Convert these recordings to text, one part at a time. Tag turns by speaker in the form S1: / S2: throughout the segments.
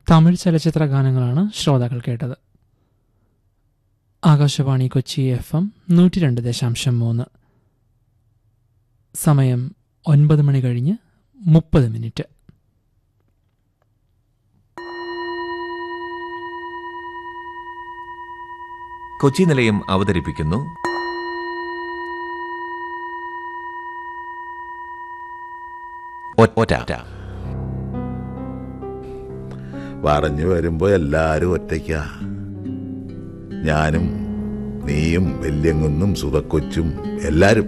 S1: തമിഴ് ചലച്ചിത്ര ഗാനങ്ങളാണ് ശ്രോതാക്കൾ കേട്ടത് ആകാശവാണി കൊച്ചി എഫ് എം നൂറ്റി രണ്ട് ദശാംശം മൂന്ന് സമയം ഒൻപത് മണി കഴിഞ്ഞ് മുപ്പത് മിനിറ്റ്
S2: കൊച്ചി നിലയം അവതരിപ്പിക്കുന്നു ഒ- ഒറ്റ
S3: പറഞ്ഞു വരുമ്പോ എല്ലാരും ഒറ്റയ്ക്കാ ഞാനും നീയും വല്യങ്ങുന്നും സുതക്കൊച്ചും എല്ലാരും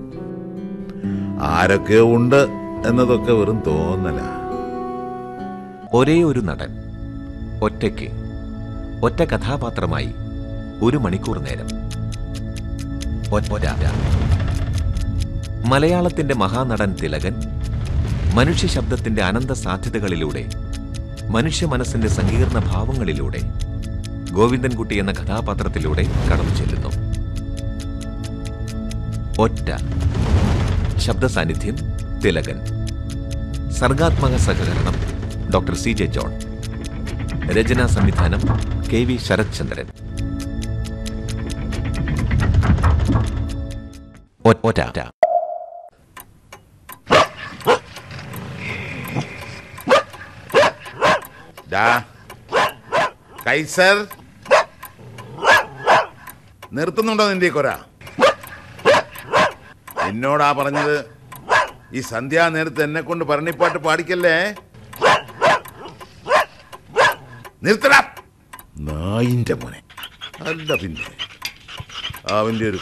S3: ആരൊക്കെ ഉണ്ട് എന്നതൊക്കെ വെറും തോന്നല
S2: ഒരേ ഒരു നടൻ ഒറ്റയ്ക്ക് ഒറ്റ കഥാപാത്രമായി ഒരു മണിക്കൂർ നേരം ഒ- ഒറ്റ. മലയാളത്തിന്റെ മഹാനടൻ തിലകൻ മനുഷ്യ ശബ്ദത്തിന്റെ അനന്ത സാധ്യതകളിലൂടെ മനുഷ്യ മനസ്സിന്റെ സങ്കീർണ ഭാവങ്ങളിലൂടെ ഗോവിന്ദൻകുട്ടി എന്ന കഥാപാത്രത്തിലൂടെ കടന്നു ചെല്ലുന്നു ഒറ്റ ശബ്ദ സാന്നിധ്യം തിലകൻ സർഗാത്മക സഹകരണം ഡോക്ടർ സി ജെ ജോൺ രചനാ സംവിധാനം കെ വി ശരത് ചന്ദ്രൻ ഒ- ഒറ്റ
S3: ഡാ കൈസർ നിർത്തുന്നുണ്ടോ നിന്റെ ഈ കൊര എന്നോടാ പറഞ്ഞത് ഈ സന്ധ്യാ നേരത്ത് എന്നെ കൊണ്ട് ഭരണിപ്പാട്ട് പാടിക്കല്ലേ നിർത്തടാ നായിന്റെ മോനെ അല്ല പിന്നെ അവന്റെ ഒരു